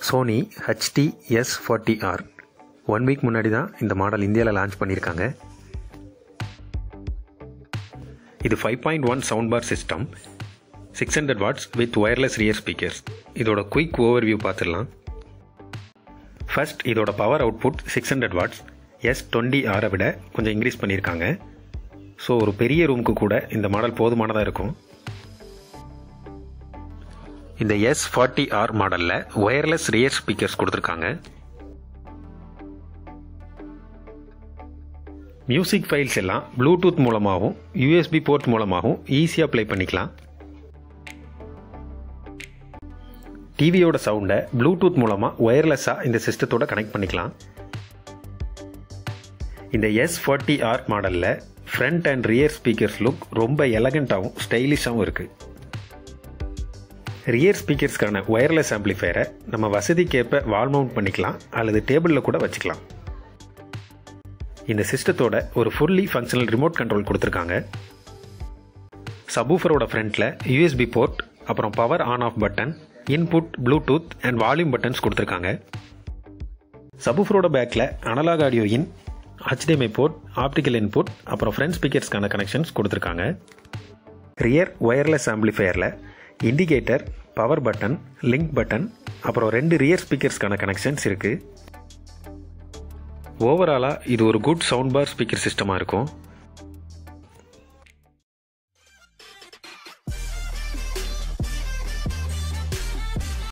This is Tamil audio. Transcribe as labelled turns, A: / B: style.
A: Sony HT S forty R one week முன்னாடி தான் இந்த மாடல் இந்தியாவில் லான்ச் பண்ணியிருக்காங்க இது five point one sound bar system six hundred watts with wireless rear speakers இதோட குயிக் ஓவர்வியூ பார்த்துடலாம் ஃபர்ஸ்ட் இதோட power output six hundred watts S twenty ஆரை விட கொஞ்சம் இன்க்ரீஸ் பண்ணியிருக்காங்க ஸோ ஒரு பெரிய ரூமுக்கு கூட இந்த மாடல் போதுமானதாக இருக்கும் இந்த எஸ் ஃபார்ட்டி ஆர் மாடலில் ஒயர்லெஸ் ரியர் ஸ்பீக்கர்ஸ் கொடுத்துருக்காங்க மியூசிக் ஃபைல்ஸ் எல்லாம் ப்ளூடூத் மூலமாகவும் யூஎஸ்பி போர்ட் மூலமாகவும் ஈஸியாக ப்ளே பண்ணிக்கலாம் டிவியோட சவுண்டை ப்ளூடூத் மூலமாக ஒயர்லெஸ்ஸாக இந்த சிஸ்டத்தோட கனெக்ட் பண்ணிக்கலாம் இந்த எஸ் ஃபார்ட்டி ஆர் மாடலில் front and rear speakers look ரொம்ப எலகண்ட்டாகவும் ஸ்டைலிஷாகவும் இருக்குது ரியர் ஸ்பீக்கர்ஸ்க்கான ஒயர்லெஸ் ஆம்ப்ளிஃபையரை நம்ம வசதிக்கேற்ப வால் மவுண்ட் பண்ணிக்கலாம் அல்லது டேபிளில் கூட வச்சுக்கலாம் இந்த சிஸ்டத்தோட ஒரு ஃபுல்லி ஃபங்க்ஷனல் ரிமோட் கண்ட்ரோல் கொடுத்துருக்காங்க சபூஃபரோட ஃப்ரண்ட்டில் யூஎஸ்பி போர்ட் அப்புறம் power on off button input Bluetooth and volume buttons கொடுத்துருக்காங்க சபூஃபரோட பேக்கில் analog audio in HDMI port optical input அப்புறம் ஃப்ரண்ட் ஸ்பீக்கர்ஸ்க்கான கனெக்ஷன்ஸ் கொடுத்துருக்காங்க ரியர் ஒயர்லெஸ் ஆம்ப்ளிஃபையரில் indicator power button link button அப்புறம் ரெண்டு ரியர் ஸ்பீக்கர்ஸ்க்கான கனெக்ஷன்ஸ் இருக்குது ஓவராலாக இது ஒரு குட் சவுண்ட் பார் ஸ்பீக்கர் சிஸ்டமாக இருக்கும்